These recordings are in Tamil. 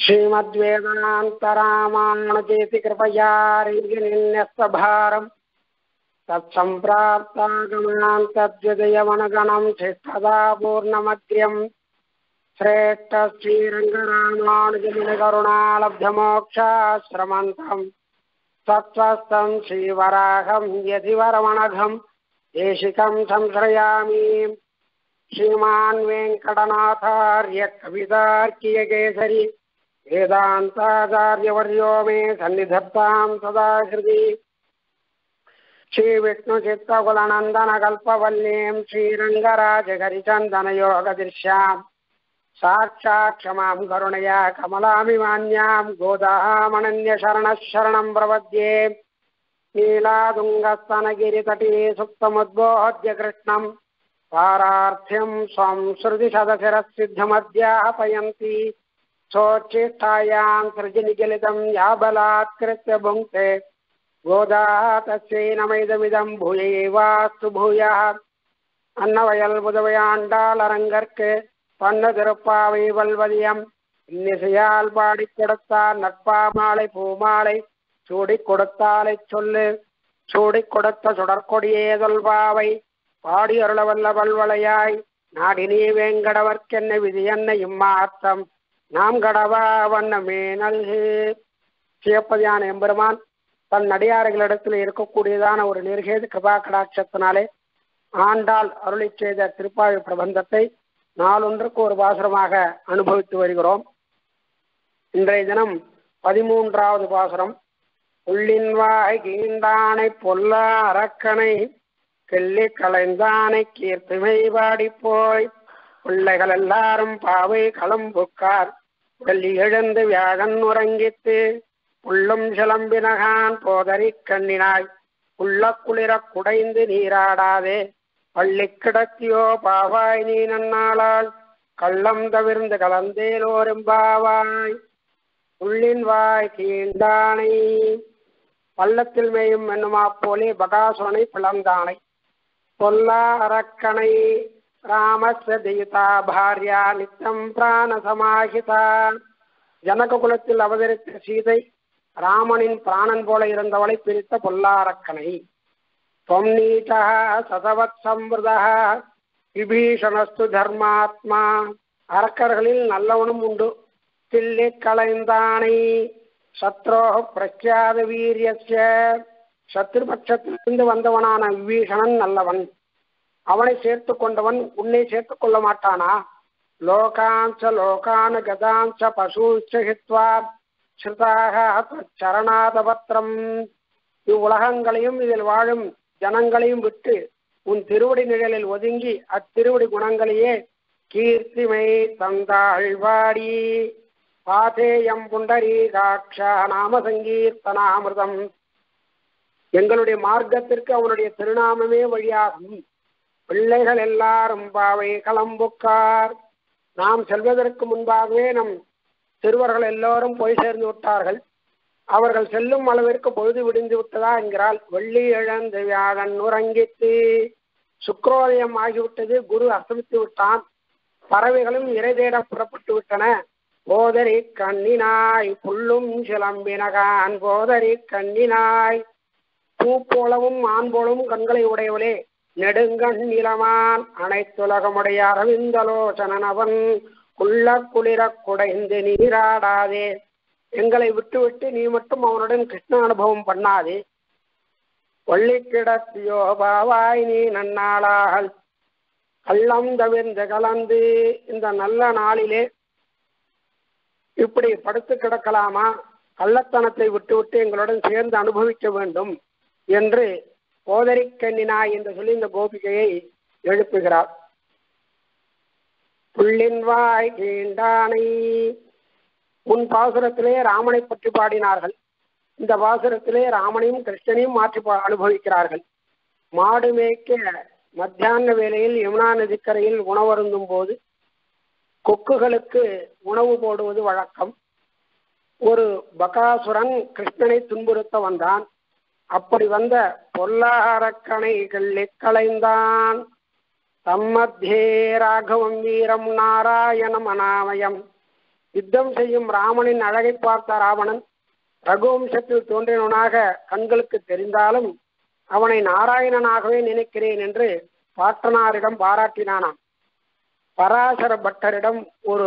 श्रीमद्वेदान्तरामानुजेति कृपया रिङ्गिनिन्यस्तभारम् तत्सम्प्राप्तागमान् तद्विदयमनगणम् शिष्ठदा पूर्णमग्र्यम् श्रेष्ठ श्रीरङ्गरामानुजमुनिकरुणालब्धमोक्षाश्रमन्तम् सत्त्वस्तम् श्रीवराहम् यतिवरमणघम् देशिकम् संश्रयामि श्रीमान् वेङ्कटनाथार्य कवितार्कियकेसरी वेदान्ताचार्यवर्यो मे सन्निधत्ताम् सदा हृदि श्रीविष्णुचित्तकुलनन्दनकल्पवल्लीम् श्रीरङ्गराजहरिचन्दनयोगदृश्याम् साक्षात् क्षमाम् करुणया कमलामिमान्याम् गोदामनन्यशरणः शरणम् प्रपद्ये नीलादुङ्गस्तनगिरितटे सुप्तमुद्बोध्य कृष्णम् पारार्थ्यम् स्वम् श्रुतिशतशिरःसिद्धमध्यापयन्ति सोच्छिष्टायाम् सृजनिगलितम् या बलात्कृत्य भुङ्क्ते गोदा तस्यै नमैदमिदम् भूयैवास्तु भूयः அன்னவயல் புதவையாண்டாளரங்கற்கு பண்ண திருப்பாவை வல்வதியம் இன்னிசையால் பாடிக் கொடுத்தார் நட்பாமாலை பூமாலை சூடிக் கொடுத்தாலை சொல்லு சூடிக் கொடுத்த சுடற்கொடியே தொல்பாவை பாடி அருளவல்ல பல்வளையாய் நாடினி வேங்கடவர்க்கென்ன விதி என்ன இம்மாத்தம் நாம் கடவா வண்ணமே நல்கு சிவப்பதியான எம்பெருமான் தன் அடியாறுகளிடத்தில் இருக்கக்கூடியதான ஒரு நிர்கேது கிருபா கடாட்சத்தினாலே ஆண்டாள் அருளி செய்த திருப்பாவி பிரபந்தத்தை நாளொன்றுக்கு ஒரு பாசுரமாக அனுபவித்து வருகிறோம் இன்றைய தினம் பதிமூன்றாவது பாசுரம் உள்ளின் வாய் கீண்டானை பொல்ல அரக்கனை கிள்ளி களைந்தானை கீர்த்திமை பாடி போய் பிள்ளைகள் எல்லாரும் பாவை களம்புக்கார் வெள்ளி எழுந்து வியாழன் உறங்கித்து உள்ளும் சிலம்பினகான் போதறி கண்ணினாய் உள்ள குளிர குடைந்து நீராடாதே பள்ளி கிடத்தியோ பாவாய் நீ நன்னாளால் கள்ளம் தவிர்ந்து கலந்தேலோரும்பாவாய் உள்ளின் வாய் கீண்டானை பள்ளத்தில் மேயும் என்னுமா போலே பகாசுரனை பிளந்தானை பொல்லா அரக்கனை ராமசதியுதா பாரியா நித்தம் பிராண சமாஹிதா ஜனக குலத்தில் அவதரித்த சீதை ராமனின் பிராணன் போல இருந்தவளை பிரித்த பொல்லாரக்கனை தொன்னீட்டா சதவத் சம்பிரதா விபீஷணஸ்து தர்மாத்மா அரக்கர்களில் நல்லவனும் உண்டு கிள்ளி களைந்தானை சத்ரோ பிரக்யாத வீரியஸ்ய சத்ருபட்சத்திலிருந்து வந்தவனான விபீஷணன் நல்லவன் அவனை சேர்த்து கொண்டவன் உன்னை சேர்த்து கொள்ள மாட்டானா லோகாஞ்ச லோகான் கதாஞ்ச பசூச்ச ஹித்வா ஸ்ருதாக சரணாதபத்திரம் இவ்வுலகங்களையும் இதில் வாழும் ஜனங்களையும் விட்டு உன் திருவடி நிழலில் ஒதுங்கி அத்திருவடி குணங்களையே கீர்த்திமை தந்தாழ்வாடி பாதேயம் புண்டரீகாட்சா நாம சங்கீர்த்தனாமிர்தம் எங்களுடைய மார்க்கத்திற்கு அவனுடைய திருநாமமே வழியாகும் பிள்ளைகள் எல்லாரும் பாவை களம்புக்கார் நாம் செல்வதற்கு முன்பாகவே நம் சிறுவர்கள் எல்லோரும் போய் சேர்ந்து விட்டார்கள் அவர்கள் செல்லும் அளவிற்கு பொழுது விடிந்து விட்டதா என்கிறால் வெள்ளி இழந்து வியாழன் உறங்கித்து சுக்ரோதயம் ஆகிவிட்டது குரு அஸ்தமித்து விட்டான் பறவைகளும் இறை தேட புறப்பட்டு விட்டன போதரி கண்ணினாய் புல்லும் சிலம்பினகான் போதரி கண்ணினாய் பூ போலவும் ஆண் போலவும் கண்களை உடையவளே நெடுங்கண் நிலமான் அனைத்துலகமுடைய அரவிந்தலோசனன் அவன் குள்ள குளிர குடைந்து நீராடாதே எங்களை விட்டு விட்டு நீ மட்டும் அவனுடன் கிருஷ்ண அனுபவம் பண்ணாதே வள்ளி கிடத்தியோ பாவாய் நீ நன்னாளால் கள்ளம் தவிர்ந்து கலந்து இந்த நல்ல நாளிலே இப்படி படுத்து கிடக்கலாமா கள்ளத்தனத்தை விட்டுவிட்டு எங்களுடன் சேர்ந்து அனுபவிக்க வேண்டும் என்று போதரிக்கண்ணினாய் என்று சொல்லி இந்த கோபிகையை எழுப்புகிறார் புள்ளின் வாய் கீண்டானை உன் பாசுரத்திலே ராமனை பற்றி பாடினார்கள் இந்த பாசுரத்திலே ராமனையும் கிருஷ்ணனையும் மாற்றி அனுபவிக்கிறார்கள் மாடு மேய்க்க மத்தியான வேளையில் யமுனா நதிக்கரையில் உணவருந்தும் போது கொக்குகளுக்கு உணவு போடுவது வழக்கம் ஒரு பகாசுரன் கிருஷ்ணனை துன்புறுத்த வந்தான் அப்படி வந்த பொல்லாரக்கனை களைந்தான் தம்மத்தியே ராகவம் வீரம் நாராயணம் அநாமயம் யுத்தம் செய்யும் ராமனின் அழகை பார்த்த ராவணன் ரகுவம்சத்தில் தோன்றினவனாக கண்களுக்கு தெரிந்தாலும் அவனை நாராயணனாகவே நினைக்கிறேன் என்று பாட்டனாரிடம் பாராட்டினானாம் பராசர பட்டரிடம் ஒரு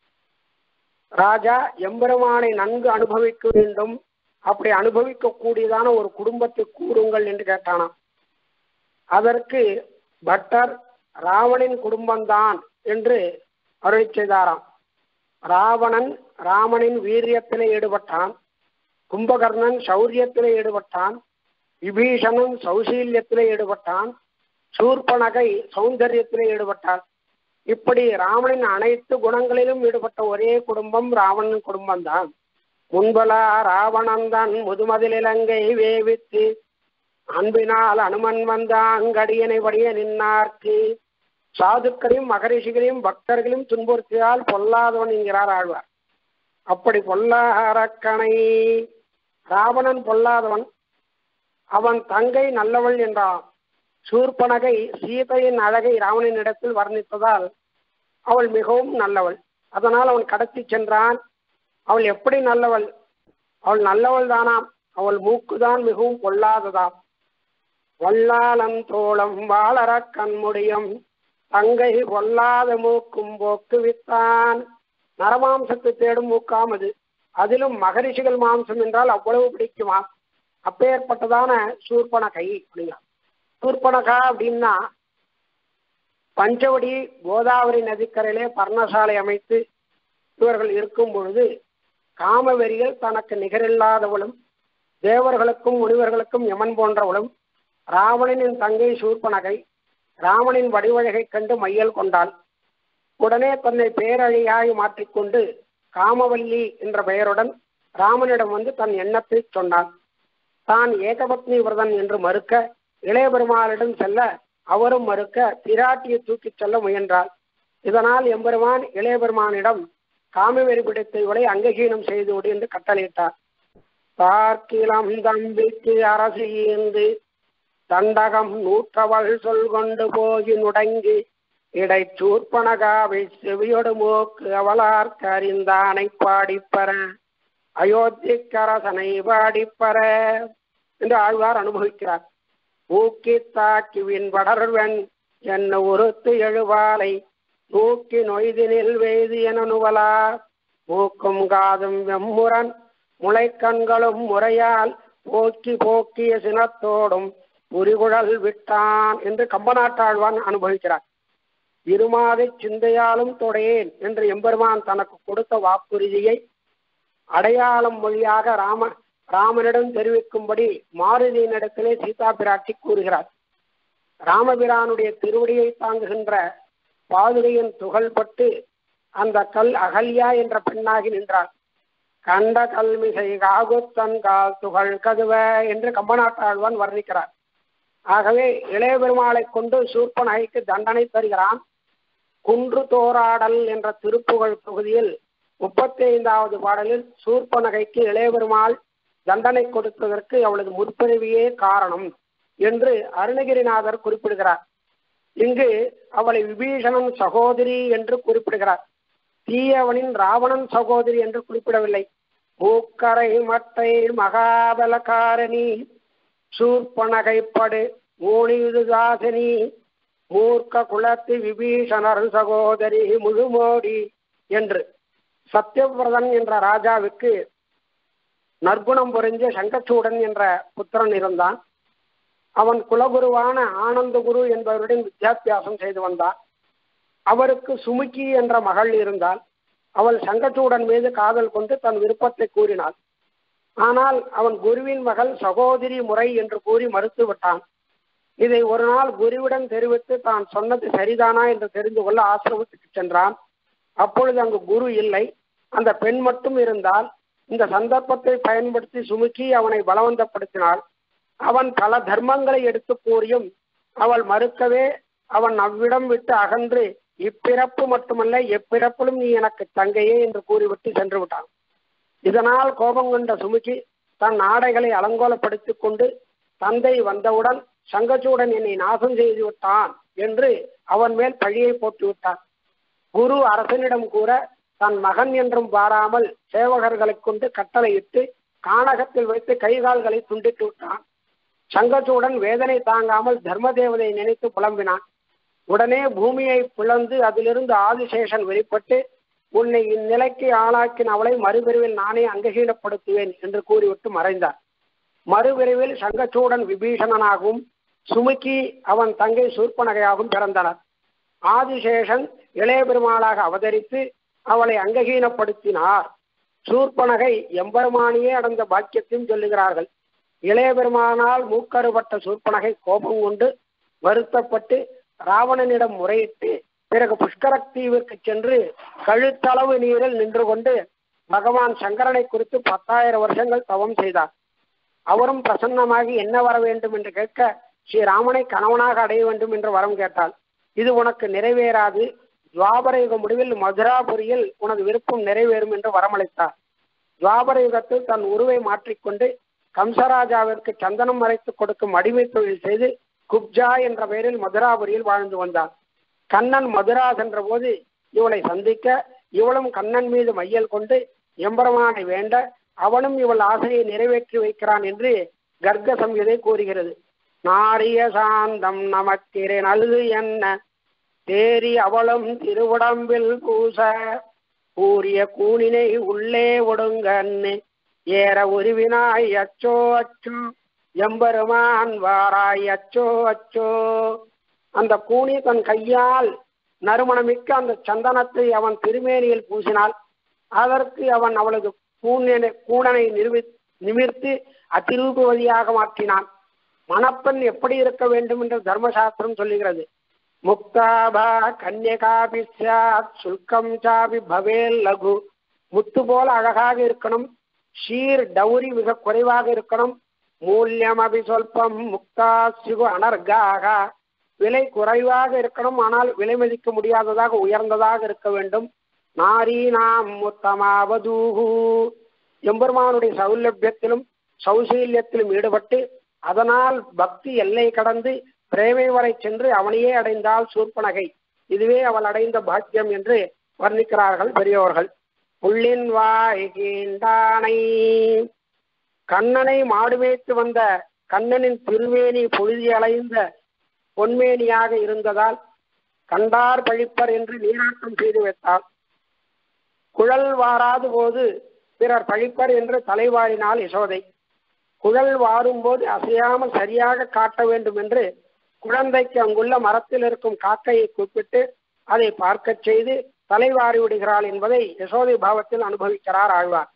ராஜா எம்பெருமானை நன்கு அனுபவிக்க வேண்டும் அப்படி அனுபவிக்க கூடியதான ஒரு குடும்பத்தை கூறுங்கள் என்று கேட்டானாம் அதற்கு பட்டர் ராவணின் குடும்பம்தான் என்று அருளை செய்தாராம் ராவணன் ராமனின் வீரியத்திலே ஈடுபட்டான் கும்பகர்ணன் சௌரியத்திலே ஈடுபட்டான் விபீஷணன் சௌசீல்யத்திலே ஈடுபட்டான் சூர்பனகை சௌந்தரியத்திலே ஈடுபட்டான் இப்படி ராமனின் அனைத்து குணங்களிலும் ஈடுபட்ட ஒரே குடும்பம் ராவணன் குடும்பம்தான் முன்பலா ராவணன்தான் முதுமதிலிலங்கை வேவித்து அன்பினால் அனுமன் வந்த அங்கடியனை வடிய நின்னார்க்கு சாதுக்களையும் மகரிஷிகளையும் பக்தர்களையும் துன்புறுத்தியால் பொல்லாதவன் என்கிறார் ஆழ்வார் அப்படி பொல்லாரக்கனை ராவணன் பொல்லாதவன் அவன் தங்கை நல்லவள் என்றான் சூர்பனகை சீதையின் அழகை ராவணின் இடத்தில் வர்ணித்ததால் அவள் மிகவும் நல்லவள் அதனால் அவன் கடத்தி சென்றான் அவள் எப்படி நல்லவள் அவள் நல்லவள் தானாம் அவள் மூக்குதான் மிகவும் பொல்லாததாம் வல்லாளன் தோளம் வாளர கண்முடியும் தங்கை பொல்லாத மூக்கும் போக்கு வித்தான் நரமாம்சத்தை தேடும் மூக்காமது அதிலும் மகரிஷிகள் மாம்சம் என்றால் அவ்வளவு பிடிக்குமா அப்பேற்பட்டதான சூர்பனகை அப்படிங்களா சூர்பனகா அப்படின்னா பஞ்சவடி கோதாவரி நதிக்கரையிலே பர்ணசாலை அமைத்து இவர்கள் இருக்கும் பொழுது காமவெறியில் தனக்கு நிகரில்லாதவளும் தேவர்களுக்கும் முனிவர்களுக்கும் யமன் போன்றவளும் ராவணனின் தங்கை சூர்பனகை ராமனின் வடிவழகை கண்டு மையல் கொண்டாள் உடனே தன்னை பேரழியாய் மாற்றிக்கொண்டு காமவல்லி என்ற பெயருடன் ராமனிடம் வந்து தன் எண்ணத்தை சொன்னான் தான் ஏகபத்னி விரதன் என்று மறுக்க இளைய பெருமாளிடம் செல்ல அவரும் மறுக்க பிராட்டியை தூக்கிச் செல்ல முயன்றாள் இதனால் எம்பெருமான் இளைய பெருமானிடம் காமவெறி பிடித்த இவளை அங்ககீனம் செய்து விடு என்று கட்டளையிட்டார் பார்க்கிலம் தம்பிக்கு அரசு ஈந்து தண்டகம் நூற்றவள் சொல் கொண்டு போகி நுடங்கி இடை சூர்பனகாவை செவியொடு மூக்கு அவளார்க்கு அறிந்தானை பாடிப்பற அயோத்திக்கரசனை பாடிப்பற என்று ஆழ்வார் அனுபவிக்கிறார் ஊக்கி தாக்கிவின் வடர்வன் என்ன உறுத்து எழுவாலை தூக்கி நொய்தினில் வெய்து என நுவலா மூக்கும் காதும் வெம்முரன் முளைக்கண்களும் முறையால் போக்கி போக்கிய சினத்தோடும் புரிகுழல் விட்டான் என்று கம்பநாட்டாழ்வான் அனுபவிக்கிறார் இருமாதை சிந்தையாலும் தொடையேன் என்று எம்பெருமான் தனக்கு கொடுத்த வாக்குறுதியை அடையாளம் மொழியாக ராம ராமனிடம் தெரிவிக்கும்படி மாருதியினிடத்திலே சீதா பிராட்டி கூறுகிறார் ராமபிரானுடைய திருவடியை தாங்குகின்ற பாதுகையின் துகள்பட்டு அந்த கல் அகல்யா என்ற பெண்ணாகி நின்றாள் கண்ட கல்மிசை காகுத்தன் கால் துகள் கதுவ என்று கம்பநாட்டாழ்வான் வர்ணிக்கிறார் ஆகவே இளைய பெருமாளை கொண்டு சூர்பனகைக்கு தண்டனை தருகிறான் குன்று தோராடல் என்ற திருப்புகழ் தொகுதியில் முப்பத்தி ஐந்தாவது பாடலில் சூர்பனகைக்கு இளைய பெருமாள் தண்டனை கொடுத்ததற்கு அவளது முற்பிறவியே காரணம் என்று அருணகிரிநாதர் குறிப்பிடுகிறார் இங்கு அவளை விபீஷணன் சகோதரி என்று குறிப்பிடுகிறார் தீயவனின் ராவணன் சகோதரி என்று குறிப்பிடவில்லை மூக்கரை மட்டை மகாபலகாரணி சூர்பனகைப்படு மூணிதுதாசனி மூர்க்க குலத்து விபீஷணர் சகோதரி முழுமோடி என்று சத்யவிரதன் என்ற ராஜாவுக்கு நற்குணம் புரிஞ்ச சங்கச்சூடன் என்ற புத்திரன் இருந்தான் அவன் குலகுருவான ஆனந்தகுரு என்பவருடன் வித்யாபியாசம் செய்து வந்தான் அவருக்கு சுமுக்கி என்ற மகள் இருந்தால் அவள் சங்கச்சூடன் மீது காதல் கொண்டு தன் விருப்பத்தை கூறினாள் ஆனால் அவன் குருவின் மகள் சகோதரி முறை என்று கூறி மறுத்து விட்டான் இதை ஒரு நாள் குருவிடம் தெரிவித்து தான் சொன்னது சரிதானா என்று தெரிந்து கொள்ள ஆசிரமத்துக்கு சென்றான் அப்பொழுது அங்கு குரு இல்லை அந்த பெண் மட்டும் இருந்தால் இந்த சந்தர்ப்பத்தை பயன்படுத்தி சுமுக்கி அவனை பலவந்தப்படுத்தினாள் அவன் பல தர்மங்களை எடுத்து கூறியும் அவள் மறுக்கவே அவன் அவ்விடம் விட்டு அகன்று இப்பிறப்பு மட்டுமல்ல எப்பிறப்பிலும் நீ எனக்கு தங்கையே என்று கூறிவிட்டு சென்று விட்டான் இதனால் கோபம் கொண்ட சுமுகி தன் ஆடைகளை அலங்கோலப்படுத்திக் கொண்டு தந்தை வந்தவுடன் சங்கச்சூடன் என்னை நாசம் செய்து விட்டான் என்று அவன் மேல் பழியை போட்டு விட்டான் குரு அரசனிடம் கூற தன் மகன் என்றும் பாராமல் சேவகர்களைக் கொண்டு கட்டளையிட்டு கானகத்தில் வைத்து கைகால்களை துண்டித்து விட்டான் சங்கச்சூடன் வேதனை தாங்காமல் தர்ம தேவதை நினைத்து புலம்பினான் உடனே பூமியை பிளந்து அதிலிருந்து ஆதிசேஷன் வெளிப்பட்டு உன்னை இந்நிலைக்கு ஆளாக்கின அவளை மறுபிரிவில் நானே அங்ககீனப்படுத்துவேன் என்று கூறிவிட்டு மறைந்தார் மறுபிரிவில் சங்கச்சூடன் விபீஷணனாகவும் சுமுக்கி அவன் தங்கை சூர்பனகையாகவும் பிறந்தனர் ஆதிசேஷன் இளைய பெருமாளாக அவதரித்து அவளை அங்ககீனப்படுத்தினார் சூர்பனகை எம்பெருமானியே அடைந்த பாக்கியத்தையும் சொல்லுகிறார்கள் இளைய பெருமானால் மூக்கறுபட்ட சூர்பனகை கோபம் கொண்டு வருத்தப்பட்டு ராவணனிடம் முறையிட்டு பிறகு புஷ்கரக் தீவிற்கு சென்று கழுத்தளவு நீரில் நின்று கொண்டு பகவான் சங்கரனை குறித்து பத்தாயிரம் வருஷங்கள் தவம் செய்தார் அவரும் பிரசன்னமாகி என்ன வர வேண்டும் என்று கேட்க ஸ்ரீராமனை கணவனாக அடைய வேண்டும் என்று வரம் கேட்டாள் இது உனக்கு நிறைவேறாது துவாபர யுக முடிவில் மதுராபுரியில் உனது விருப்பம் நிறைவேறும் என்று வரமளித்தார் துவாபர யுகத்தில் தன் உருவை மாற்றிக்கொண்டு கம்சராஜாவிற்கு சந்தனம் மறைத்து கொடுக்கும் அடிமை தொழில் செய்து குப்ஜா என்ற பெயரில் மதுராபுரியில் வாழ்ந்து வந்தார் கண்ணன் மதுரா சென்ற போது இவளை சந்திக்க இவளும் கண்ணன் மீது மையல் கொண்டு எம்பெருமானை வேண்ட அவனும் இவள் ஆசையை நிறைவேற்றி வைக்கிறான் என்று கர்க்க சம்ஹிதை கூறுகிறது நாரிய சாந்தம் நமக்கிரை நல்கு என்ன தேறி அவளும் திருவுடம்பில் பூச கூறிய கூனினை உள்ளே ஒடுங்கன்னு ஏற உருவினாய் அச்சோ அச்சோ எம்பெருமான் வாராய் அச்சோ அச்சோ அந்த கூனி தன் கையால் நறுமணமிக்க அந்த சந்தனத்தை அவன் திருமேனியில் பூசினாள் அதற்கு அவன் அவளது கூனனை கூடனை நிறுவி நிமிர்த்து அதிரூபவதியாக மாற்றினான் மணப்பெண் எப்படி இருக்க வேண்டும் என்று தர்மசாஸ்திரம் சொல்லுகிறது முக்தாபா கன்யகாபி சாத் சுல்கம் சாபி பவேல் லகு முத்து போல அழகாக இருக்கணும் ஷீர் டௌரி மிக குறைவாக இருக்கணும் மூல்யம் அபி சொல்பம் முக்தா சிகு அனர்காக விலை குறைவாக இருக்கணும் ஆனால் விலை மதிக்க முடியாததாக உயர்ந்ததாக இருக்க வேண்டும் நாரி நாம் முத்தமாவதூஹு எம்பெருமானுடைய சௌலபியத்திலும் சௌசீல்யத்திலும் ஈடுபட்டு அதனால் பக்தி எல்லை கடந்து பிரேமை வரை சென்று அவனையே அடைந்தால் சூர்பனகை இதுவே அவள் அடைந்த பாக்கியம் என்று வர்ணிக்கிறார்கள் பெரியவர்கள் புள்ளின் வாய் கீண்டானை கண்ணனை மாடுமேய்த்து வந்த கண்ணனின் திருமேனி பொழுதி அலைந்த பொன்மேனியாக இருந்ததால் கண்டார் பழிப்பர் என்று நீராட்டம் செய்து வைத்தாள் குழல் வாராது போது பிறர் பழிப்பர் என்று தலைவாரினாள் யசோதை குழல் வாரும்போது அசையாமல் சரியாக காட்ட வேண்டும் என்று குழந்தைக்கு அங்குள்ள மரத்தில் இருக்கும் காக்கையை கூப்பிட்டு அதை பார்க்கச் செய்து தலைவாரி விடுகிறாள் என்பதை யசோதை பாவத்தில் அனுபவிக்கிறார் ஆழ்வார்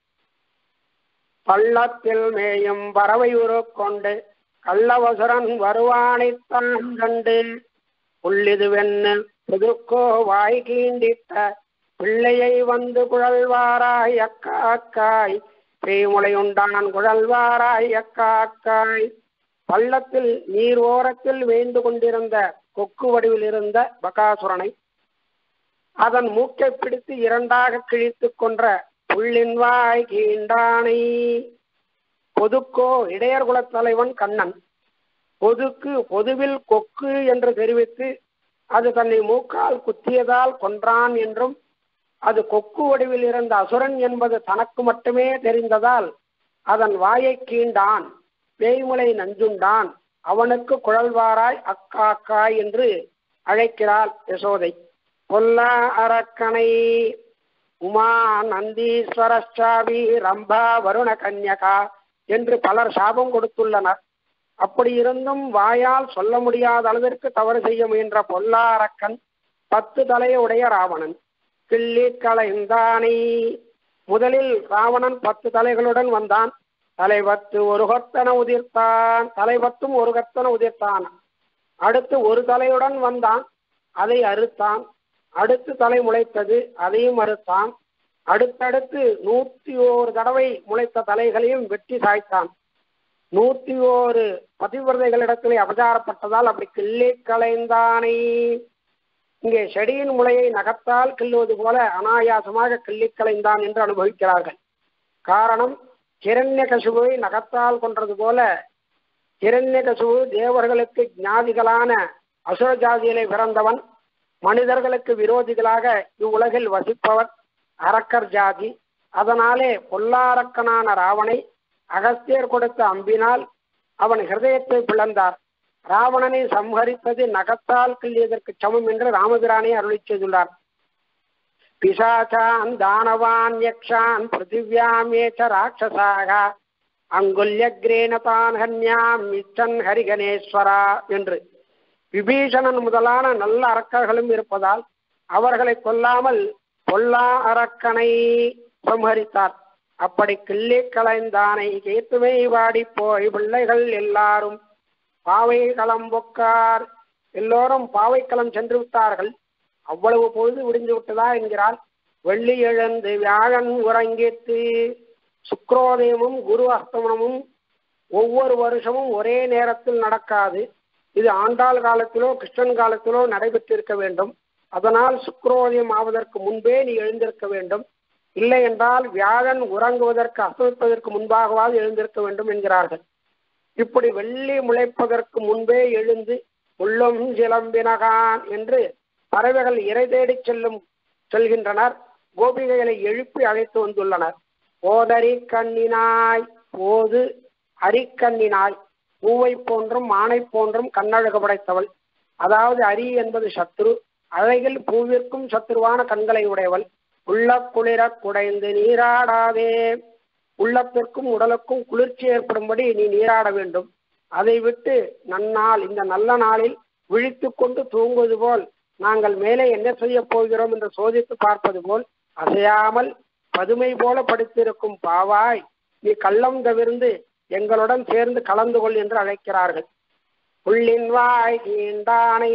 பள்ளத்தில் மேயும் பறவை உரு கொண்டு கள்ளவசுரன் வருவானைத்தான் கண்டு புள்ளிதுவென்னு புதுக்கோ வாய் கீண்டிட்ட பிள்ளையை வந்து குழல்வாராய் அக்கா அக்காய் பேமுளையுண்டான் குழல்வாராய் அக்கா அக்காய் பள்ளத்தில் நீர் ஓரத்தில் வேந்து கொண்டிருந்த கொக்கு வடிவில் இருந்த பகாசுரனை அதன் மூக்கை பிடித்து இரண்டாக கிழித்து கொன்ற புள்ளின் வாய் கீண்டானை பொதுக்கோ இடையர் குலத் தலைவன் கண்ணன் பொதுக்கு பொதுவில் கொக்கு என்று தெரிவித்து அது தன்னை மூக்கால் குத்தியதால் கொன்றான் என்றும் அது கொக்கு வடிவில் இருந்த அசுரன் என்பது தனக்கு மட்டுமே தெரிந்ததால் அதன் வாயை கீண்டான் பேய்முலை நஞ்சுண்டான் அவனுக்கு குழல்வாராய் அக்கா அக்காய் என்று அழைக்கிறாள் யசோதை பொல்லா அரக்கனை உமா நந்தீஸ்வரச்சாவி ரம்பா வருண கன்யகா என்று பலர் சாபம் கொடுத்துள்ளனர் அப்படி இருந்தும் வாயால் சொல்ல முடியாத அளவிற்கு தவறு செய்ய முயன்ற பொல்லா அரக்கன் பத்து தலையுடைய ராவணன் கிள்ளி களைந்தானை முதலில் ராவணன் பத்து தலைகளுடன் வந்தான் தலைவத்து ஒரு கொத்தன உதிர்த்தான் தலைவத்தும் ஒரு கத்தன உதிர்த்தான் அடுத்து ஒரு தலையுடன் வந்தான் அதை அறுத்தான் அடுத்து தலை முளைத்தது அதையும் அறுத்தான் அடுத்தடுத்து நூத்தி ஓரு தடவை முளைத்த தலைகளையும் வெட்டி சாய்த்தான் நூத்தி ஓரு பதிவிரதைகளிடத்திலே அபச்சாரப்பட்டதால் அப்படி கிள்ளி களைந்தானே இங்கே செடியின் முளையை நகர்த்தால் கிள்ளுவது போல அனாயாசமாக கிள்ளி களைந்தான் என்று அனுபவிக்கிறார்கள் காரணம் கிரண்ய கசுவை நகர்த்தால் கொன்றது போல கிரண்ய கசுவு தேவர்களுக்கு ஞாதிகளான அசுர ஜாதியிலே பிறந்தவன் மனிதர்களுக்கு விரோதிகளாக இவ்வுலகில் வசிப்பவர் அரக்கர் ஜாதி அதனாலே பொல்லாரக்கனான ராவனை அகஸ்தியர் கொடுத்த அம்பினால் அவன் ஹிருதயத்தை பிளந்தார் ராவணனை சம்ஹரித்தது நகத்தால் கிள்ளியதற்கு சமம் என்று ராமபிரானை அருளி செய்துள்ளார் பிசாச்சான் தானவான் யக்ஷான் பிருத்திவியாமேச்ச ராட்சசாக அங்குல்யக்ரேன தான் ஹன்யாம் மிச்சன் ஹரிகணேஸ்வரா என்று விபீஷணன் முதலான நல்ல அரக்கர்களும் இருப்பதால் அவர்களை கொல்லாமல் பொல்லா அரக்கனை சம்ஹரித்தார் அப்படி கிள்ளி கலைந்தானை கேத்துமை வாடி போய் பிள்ளைகள் எல்லாரும் பாவை களம் பொக்கார் எல்லோரும் பாவைக்களம் சென்று விட்டார்கள் அவ்வளவு பொழுது விடிந்து விட்டதா என்கிறால் வெள்ளி எழுந்து வியாழன் உறங்கித்து சுக்ரோதயமும் குரு அஸ்தமனமும் ஒவ்வொரு வருஷமும் ஒரே நேரத்தில் நடக்காது இது ஆண்டாள் காலத்திலோ கிருஷ்ணன் காலத்திலோ நடைபெற்றிருக்க வேண்டும் அதனால் சுக்ரோதயம் ஆவதற்கு முன்பே நீ எழுந்திருக்க வேண்டும் இல்லை என்றால் வியாழன் உறங்குவதற்கு அசமிப்பதற்கு முன்பாகவாது எழுந்திருக்க வேண்டும் என்கிறார்கள் இப்படி வெள்ளி முளைப்பதற்கு முன்பே எழுந்து உள்ளும் சிலம்பினகான் என்று பறவைகள் இறை தேடி செல்லும் செல்கின்றனர் கோபிகைகளை எழுப்பி அழைத்து வந்துள்ளனர் ஓதரி கண்ணினாய் போது அரிக்கண்ணினாய் பூவை போன்றும் மானை போன்றும் கண்ணழகு படைத்தவள் அதாவது அரி என்பது சத்ரு அழகில் பூவிற்கும் சத்ருவான கண்களை உடையவள் உள்ள குளிர குடைந்து நீராடாதே உள்ளத்திற்கும் உடலுக்கும் குளிர்ச்சி ஏற்படும்படி நீ நீராட வேண்டும் அதை விட்டு நன்னாள் இந்த நல்ல நாளில் விழித்து கொண்டு தூங்குவது போல் நாங்கள் மேலே என்ன செய்ய போகிறோம் என்று சோதித்து பார்ப்பது போல் அசையாமல் பதுமை போல படுத்திருக்கும் பாவாய் நீ கள்ளம் தவிர்ந்து எங்களுடன் சேர்ந்து கலந்து கொள் என்று அழைக்கிறார்கள் புள்ளின் வாய் நீண்டானை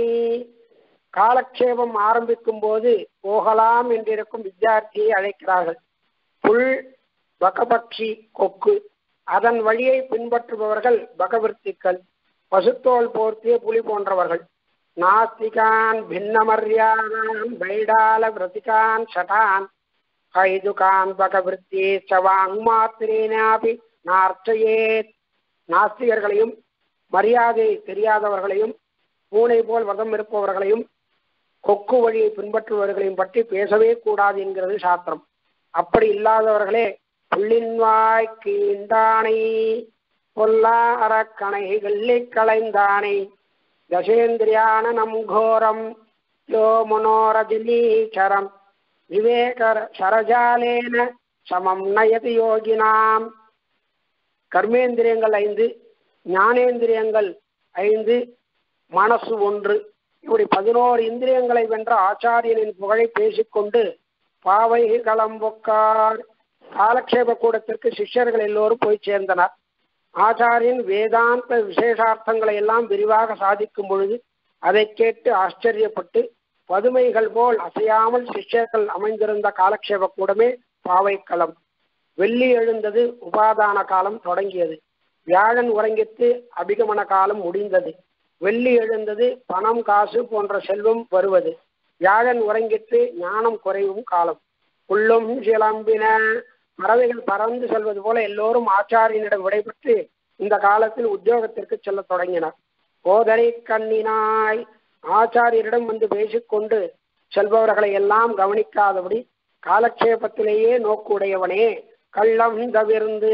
காலக்ஷேபம் ஆரம்பிக்கும் போது போகலாம் என்றிருக்கும் வித்தியார்த்தியை அழைக்கிறார்கள் புல் பகபக்ஷி கொக்கு அதன் வழியை பின்பற்றுபவர்கள் பகவிருத்திகள் பசுத்தோல் போர்த்திய புலி போன்றவர்கள் நாஸ்திகான் பின்னமர்யாதான் பைடால விரதிகான் சட்டான் கைதுகான் பகவிருத்தி சவாங் மாத்திரேனாபி நார்ச்சையேத் நாஸ்திகர்களையும் மரியாதை தெரியாதவர்களையும் பூனை போல் வதம் இருப்பவர்களையும் கொக்கு வழியை பின்பற்றுபவர்களையும் பற்றி பேசவே கூடாது என்கிறது சாஸ்திரம் அப்படி இல்லாதவர்களே புள்ளின்வாய் கீண்டானை பொல்லா அறக்கணை வெள்ளி களைந்தானை தசேந்திரியான நம் கோரம் யோ மனோரதினீச்சரம் விவேக சரஜாலேன சமம் நயதி யோகினாம் கர்மேந்திரியங்கள் ஐந்து ஞானேந்திரியங்கள் ஐந்து மனசு ஒன்று இப்படி பதினோரு இந்திரியங்களை வென்ற ஆச்சாரியனின் புகழை பேசிக்கொண்டு பாவை களம்பொக்கார் காலக்ஷேப கூடத்திற்கு சிஷ்யர்கள் எல்லோரும் போய் சேர்ந்தனர் ஆச்சாரியன் வேதாந்த விசேஷார்த்தங்களை எல்லாம் விரிவாக சாதிக்கும் பொழுது அதை கேட்டு ஆச்சரியப்பட்டு பதுமைகள் போல் அசையாமல் சிஷ்யர்கள் அமைந்திருந்த காலக்ஷேப கூடமே பாவைக்களம் வெள்ளி எழுந்தது உபாதான காலம் தொடங்கியது வியாழன் உறங்கித்து அபிகமன காலம் முடிந்தது வெள்ளி எழுந்தது பணம் காசு போன்ற செல்வம் வருவது வியாழன் உறங்கிட்டு ஞானம் குறைவும் காலம் உள்ளும் சிலம்பின பறவைகள் பறந்து செல்வது போல எல்லோரும் ஆச்சாரியனிடம் விடைபெற்று இந்த காலத்தில் உத்தியோகத்திற்கு செல்ல தொடங்கினர் ஓதரை கண்ணினாய் ஆச்சாரியரிடம் வந்து பேசிக்கொண்டு செல்பவர்களை எல்லாம் கவனிக்காதபடி காலக்ஷேபத்திலேயே நோக்குடையவனே கள்ளம் தவிர்ந்து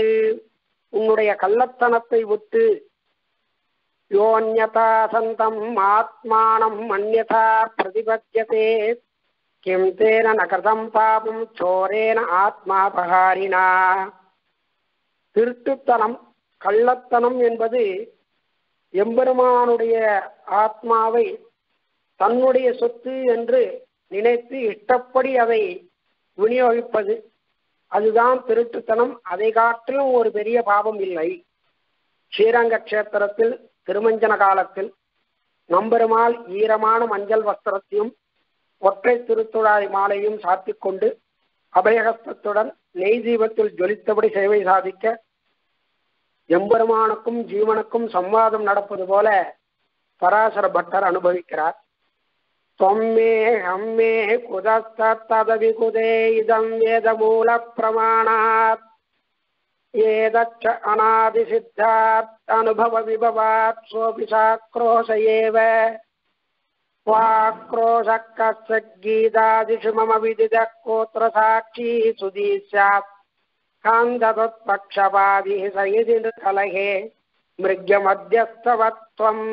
உன்னுடைய கள்ளத்தனத்தை விட்டு யோன்யதா சந்தம் ஆத்மானம் அந்யதா பிரதிபத்தியதே கிம் தேன நகதம் பாபம் சோரேன ஆத்மாபகாரினா திருட்டுத்தனம் கள்ளத்தனம் என்பது எம்பெருமானுடைய ஆத்மாவை தன்னுடைய சொத்து என்று நினைத்து இஷ்டப்படி அதை விநியோகிப்பது அதுதான் திருட்டுத்தனம் அதை காட்டிலும் ஒரு பெரிய பாவம் இல்லை ஸ்ரீரங்க கஷேத்திரத்தில் திருமஞ்சன காலத்தில் நம்பெருமாள் ஈரமான மஞ்சள் வஸ்திரத்தையும் ஒற்றை திருத்துழாய் மாலையும் சாத்திக் கொண்டு அபயகஸ்தத்துடன் நெய் தீபத்தில் ஜொலித்தபடி சேவை சாதிக்க எம்பெருமானுக்கும் ஜீவனுக்கும் சம்வாதம் நடப்பது போல பராசர பட்டர் அனுபவிக்கிறார் தொம்மே ஹம்மே குதஸ்ததவி குதே இதம் வேத மூல பிரமாணாத் ஏதச்ச அநாதி சித்தாத் அனுபவ விபவாத் சோபி சாக்ரோஷ ஏவ वाक्रोशः कश्चित् गीतादिषु मम विदितः कोत्र साक्षी सुधी स्यात् कान्दतत्पक्षपादिः स यदि कलहे மிருகமத்தியஸ்தவத்வம்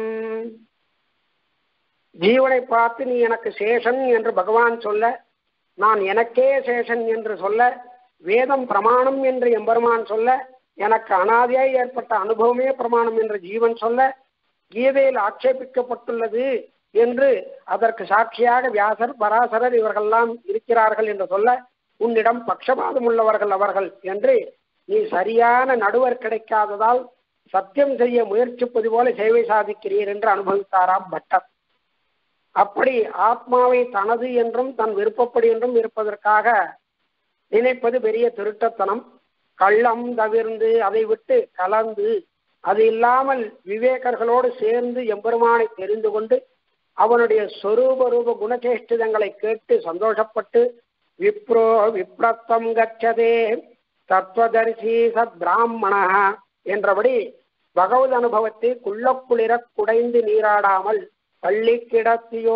ஜீவனை பார்த்து நீ எனக்கு சேஷன் என்று பகவான் சொல்ல நான் எனக்கே சேஷன் என்று சொல்ல வேதம் பிரமாணம் என்று எம்பெருமான் சொல்ல எனக்கு அனாதியாய் ஏற்பட்ட அனுபவமே பிரமாணம் என்று ஜீவன் சொல்ல கீதையில் ஆட்சேபிக்கப்பட்டுள்ளது என்று அதற்கு சாட்சியாக வியாசர் பராசரர் இவர்கள்லாம் இருக்கிறார்கள் என்று சொல்ல உன்னிடம் பட்சபாதம் உள்ளவர்கள் அவர்கள் என்று நீ சரியான நடுவர் கிடைக்காததால் சத்தியம் செய்ய முயற்சிப்பது போல சேவை சாதிக்கிறீர் என்று அனுபவித்தாராம் பட்டர் அப்படி ஆத்மாவை தனது என்றும் தன் விருப்பப்படி என்றும் இருப்பதற்காக நினைப்பது பெரிய திருட்டத்தனம் கள்ளம் தவிர்ந்து அதை விட்டு கலந்து அது இல்லாமல் விவேகர்களோடு சேர்ந்து எம்பெருமானை தெரிந்து கொண்டு அவனுடைய சொரூப ரூப குணச்சேஷ்டிதங்களை கேட்டு சந்தோஷப்பட்டு விப்ரோ விப்ரத்தம் கச்சதே தத்துவதர்சி சத் பிராமணா என்றபடி பகவத் அனுபவத்தை குள்ளக்குளிர குடைந்து நீராடாமல் பள்ளி கிடத்தியோ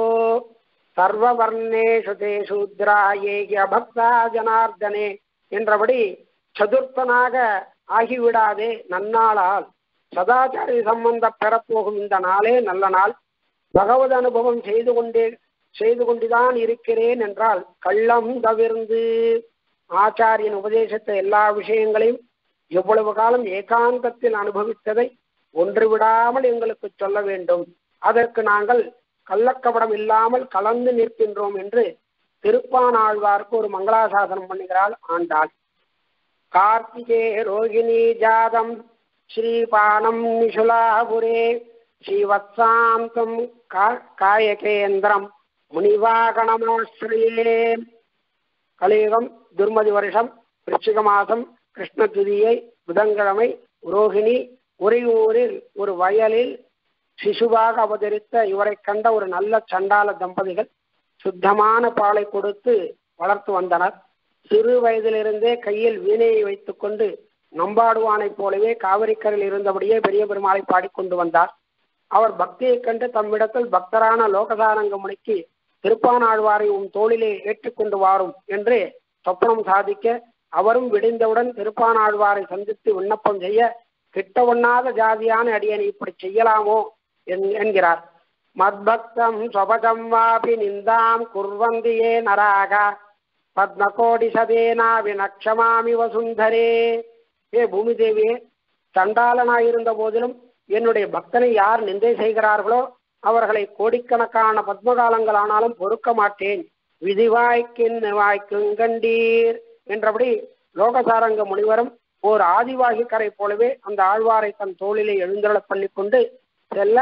சர்வவர்ணேஷு தே சூத்ரா ஏகி அபக்தா ஜனார்தனே என்றபடி சதுர்த்தனாக ஆகிவிடாதே நன்னாளால் சதாச்சாரி சம்பந்தம் பெறப்போகும் இந்த நாளே நல்ல நாள் பகவத் அனுபவம் செய்து கொண்டே செய்து கொண்டுதான் இருக்கிறேன் என்றால் கள்ளம் தவிர்ந்து ஆச்சாரியன் உபதேசத்த எல்லா விஷயங்களையும் எவ்வளவு காலம் ஏகாந்தத்தில் அனுபவித்ததை ஒன்று விடாமல் எங்களுக்கு சொல்ல வேண்டும் அதற்கு நாங்கள் கள்ளக்கபடம் இல்லாமல் கலந்து நிற்கின்றோம் என்று திருப்பானாழ்வார்க்கு ஒரு மங்களாசாசனம் பண்ணுகிறாள் ஆண்டாள் கார்த்திகே ரோகிணி ஜாதம் ஸ்ரீபானம் நிஷுலாபுரே ஸ்ரீவத்சாந்தம் காயகேந்திரம் முனிவாகணமாஸ்ரயே கலியுகம் துர்மதி வருஷம் விருச்சிக மாதம் கிருஷ்ண துதியை புதன்கிழமை ரோகிணி உறையூரில் ஒரு வயலில் சிசுவாக அவதரித்த இவரை கண்ட ஒரு நல்ல சண்டால தம்பதிகள் சுத்தமான பாலை கொடுத்து வளர்த்து வந்தனர் சிறு வயதிலிருந்தே கையில் வீணையை வைத்துக்கொண்டு நம்பாடுவானைப் போலவே காவிரிக்கரையில் இருந்தபடியே பெரிய பெருமாளை பாடிக்கொண்டு வந்தார் அவர் பக்தியைக் கண்டு தம்மிடத்தில் பக்தரான லோகசாரங்க முனிக்கு திருப்பானாழ்வாரை உன் தோளிலே ஏற்றுக்கொண்டு வாரும் என்று சொப்பனம் சாதிக்க அவரும் விடிந்தவுடன் திருப்பானாழ்வாரை சந்தித்து விண்ணப்பம் செய்ய கிட்ட ஒண்ணாத ஜாதியான அடியனை இப்படி செய்யலாமோ என்கிறார் மத்பக்தம் சொபகம் வாபி நிந்தாம் குர்வந்தியே நராக பத்மகோடி சதேனா வினக்ஷமாமி வசுந்தரே ஏ பூமி தேவியே சண்டாளனாயிருந்த போதிலும் என்னுடைய பக்தனை யார் நிந்தை செய்கிறார்களோ அவர்களை கோடிக்கணக்கான பத்மகாலங்கள் ஆனாலும் பொறுக்க மாட்டேன் விதிவாய்க்கின் வாய்க்குங்கண்டீர் என்றபடி லோகசாரங்க முனிவரும் ஓர் ஆதிவாகி கரை போலவே அந்த ஆழ்வாரை தன் தோளிலே எழுந்தருள பண்ணி கொண்டு செல்ல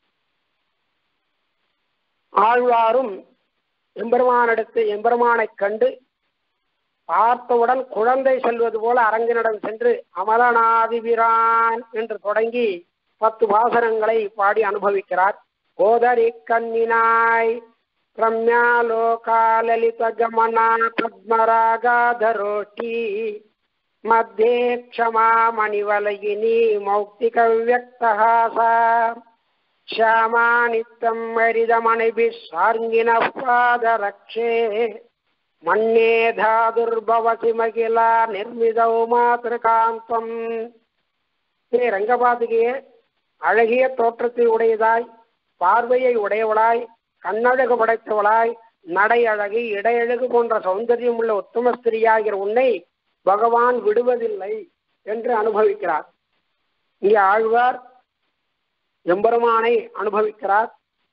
ஆழ்வாரும் எம்பெருமானிடத்து எம்பெருமானைக் கண்டு பார்த்தவுடன் குழந்தை செல்வது போல அரங்கினிடம் சென்று அமலநாதிபிரான் என்று தொடங்கி பத்து வாசனங்களை பாடி அனுபவிக்கிறார் கோதரி கண்ணினாய் ரம்யா லோகாலலித கமனா பத்மராகாதரோட்டி मध्ये क्षमा मणिवलयिनी मौक्तिकव्यक्तहासा श्यामा नित्यं हरिदमणिभिः सार्ङ्गिनः पादरक्षे மண்ணே தாதுர்பவசி மகிழா நிர்மிதௌ மாத்திருகாந்தம் ஸ்ரீ ரங்கபாதுகையே அழகிய தோற்றத்தை உடையதாய் பார்வையை உடையவளாய் கண்ணழகு படைத்தவளாய் நடை அழகு இடையழகு போன்ற சௌந்தரியம் உள்ள உத்தம ஸ்திரியாகிற உன்னை பகவான் விடுவதில்லை என்று அனுபவிக்கிறார் இங்கே ஆழ்வார் எம்பெருமானை அனுபவிக்கிறார்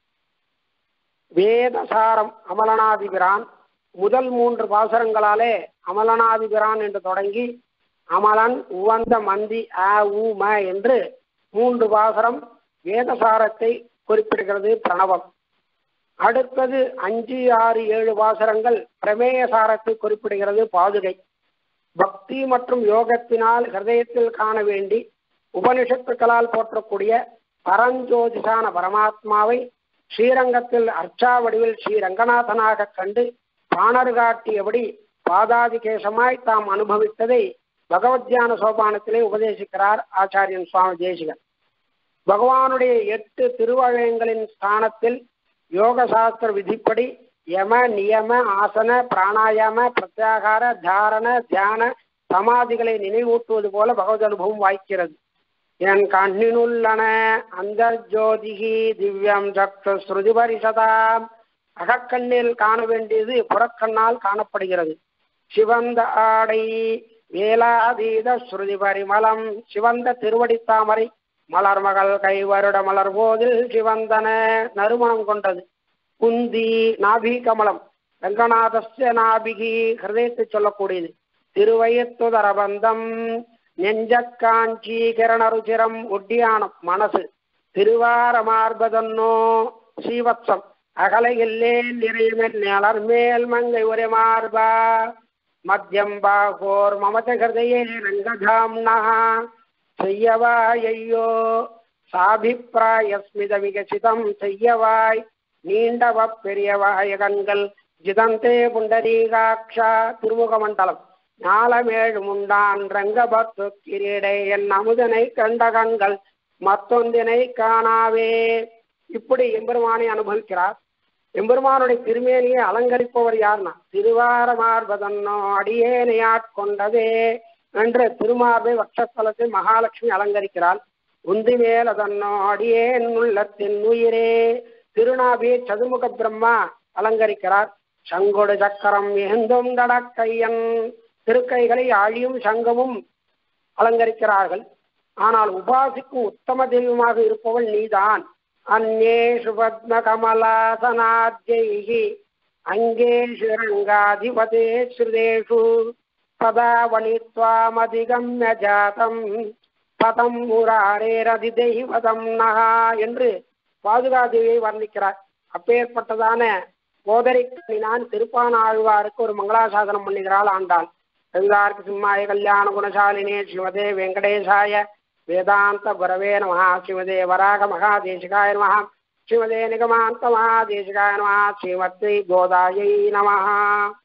வேதசாரம் அமலனாதிபிரான் முதல் மூன்று பாசுரங்களாலே அமலனாதிபிரான் என்று தொடங்கி அமலன் உவந்த மந்தி அ உ ம என்று மூன்று பாசுரம் வேதசாரத்தை குறிப்பிடுகிறது பிரணவம் அடுத்தது அஞ்சு ஆறு ஏழு பாசுரங்கள் பிரமேய சாரத்தை குறிப்பிடுகிறது பாதுகை பக்தி மற்றும் யோகத்தினால் ஹிருதயத்தில் காண வேண்டி உபனிஷத்துக்களால் போற்றக்கூடிய பரஞ்சோதிஷான பரமாத்மாவை ஸ்ரீரங்கத்தில் அர்ச்சா வடிவில் ஸ்ரீ ரங்கநாதனாக கண்டு பாணர் காட்டியபடி பாதாதிகேசமாய் தாம் அனுபவித்ததை பகவத்யான சோபானத்திலே உபதேசிக்கிறார் ஆச்சாரியன் சுவாமி தேசிகன் பகவானுடைய எட்டு திருவழயங்களின் ஸ்தானத்தில் யோக சாஸ்திர விதிப்படி யம நியம ஆசன பிராணாயாம பிரத்யாகார தாரண தியான சமாதிகளை நினைவூட்டுவது போல பகவத் அனுபவம் வாய்க்கிறது என் கண்ணினுள்ளன அந்த ஜோதிகி திவ்யம் சக்ஷு ஸ்ருதி பரிசதாம் அகக்கண்ணில் காண வேண்டியது புறக்கண்ணால் காணப்படுகிறது சிவந்த ஆடை வேலாதீத ஸ்ருதி பரிமளம் சிவந்த திருவடி தாமரை மலர் மகள் கை வருட மலர் போதில் சிவந்தன நறுமணம் கொண்டது குந்தி நாபி கமலம் ரங்கநாதஸ்ய நாபிகி ஹிருதயத்தை சொல்லக்கூடியது திருவயத்துதரபந்தம் நெஞ்ச காஞ்சி கிரணருச்சிரம் ஒட்டியானம் மனசு திருவாரமார்பதன்னோ ஸ்ரீவத்சம் அகலையில்லேன் நிறையுமென் நிலர் மேல் மங்கை ஒரே மார்பா மத்தியம் பாகோர் மமத ஹிருதயே ரங்கதாம்னா செய்யவாய் ஐயோ சாபிப்பிராயஸ்மித விகசிதம் செய்யவாய் நீண்டவ பெரியவாய கண்கள் ஜிதந்தே புண்டரீகாட்சா திருமுக மண்டலம் ஞாலமேழு முண்டான் ரங்கபத்து கிரீடை என் அமுதனை கண்ட கண்கள் மத்தொந்தினை காணாவே இப்படி எம்பெருமானை அனுபவிக்கிறார் எம்பெருமானுடைய திருமேனியை அலங்கரிப்பவர் யார்னா திருவாரமார்பதன்னோ அடியேனை ஆட்கொண்டதே என்று திருமார்பை வட்சஸ்தலத்தை மகாலட்சுமி அலங்கரிக்கிறாள் உந்தி மேலதன்னோ அடியேன் உள்ளத்தின் உயிரே திருநாபியை சதுர்முக பிரம்மா அலங்கரிக்கிறார் சங்கொடு சக்கரம் ஏந்தும் கடக்கையன் திருக்கைகளை ஆழியும் சங்கமும் அலங்கரிக்கிறார்கள் ஆனால் உபாசிக்கும் உத்தம தெய்வமாக இருப்பவள் நீதான் அந்நேஷு பத்ம கமலாசனாத்யைகி அங்கேஷு ரங்காதிபதே ஸ்ருதேஷு சதா வணித்வாமதிகம்ய ஜாதம் பதம் முராரேரதி தெய்வதம் நகா என்று பாதுகாதேவியை வர்ணிக்கிறார் அப்பேற்பட்டதான கோதரிக்கணினான் திருப்பான ஆழ்வாருக்கு ஒரு மங்களாசாசனம் பண்ணுகிறாள் ஆண்டாள் கங்கார்க்கு சிம்மாய கல்யாண குணசாலினே ஸ்ரீமதே வெங்கடேசாய வேதாந்த குரவே நம ஸ்ரீமதே வராக மகாதேசிகாய நம ஸ்ரீமதே நிகமாந்த மகாதேசிகாய நம ஸ்ரீமத்ரி கோதாயை நம